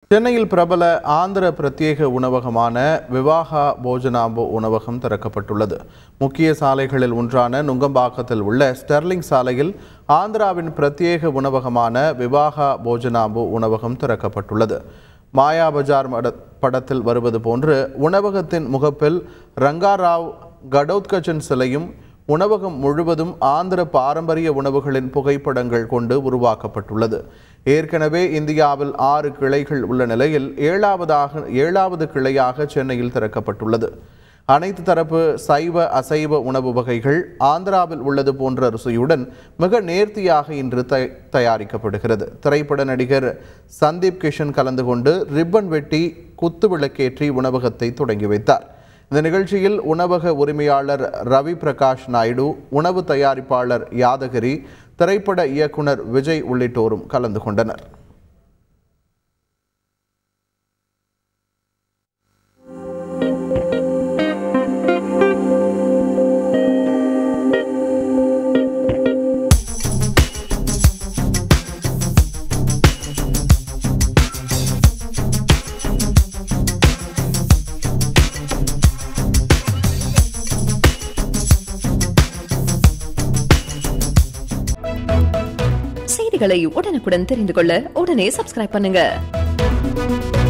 சென்னையில் பிரபல ஆந்திர பிரத்யேக உணவகமான விவாகா போஜனாம்பு உணவகம் திறக்கப்பட்டுள்ளது முக்கிய சாலைகளில் ஒன்றான நுங்கம்பாக்கத்தில் உள்ள ஸ்டெர்லிங் சாலையில் ஆந்திராவின் பிரத்யேக உணவகமான விவாகா போஜனாம்பு உணவகம் திறக்கப்பட்டுள்ளது மாயா பஜார் மட- படத்தில் வருவது போன்று உணவகத்தின் முகப்பில் ரங்காராவ் கடோத்கச்சன் சிலையும் உணவகம் முழுவதும் ஆந்திர பாரம்பரிய உணவுகளின் புகைப்படங்கள் கொண்டு உருவாக்கப்பட்டுள்ளது ஏற்கனவே இந்தியாவில் ஆறு கிளைகள் உள்ள நிலையில் ஏழாவதாக ஏழாவது கிளையாக சென்னையில் திறக்கப்பட்டுள்ளது அனைத்து தரப்பு சைவ அசைவ உணவு வகைகள் ஆந்திராவில் உள்ளது போன்ற ருசியுடன் மிக நேர்த்தியாக இன்று தய- தயாரிக்கப்படுகிறது திரைப்பட நடிகர் சந்தீப் கிஷன் கலந்து கொண்டு ரிப்பன் வெட்டி குத்து விளக்கேற்றி உணவகத்தை தொடங்கி வைத்தார் இந்த நிகழ்ச்சியில் உணவக உரிமையாளர் ரவி பிரகாஷ் நாயுடு உணவு தயாரிப்பாளர் யாதகிரி திரைப்பட இயக்குனர் விஜய் உள்ளிட்டோரும் கலந்து கொண்டனர் செய்திகளை உடனுக்குடன் தெரிந்து கொள்ள உடனே சப்ஸ்கிரைப் பண்ணுங்க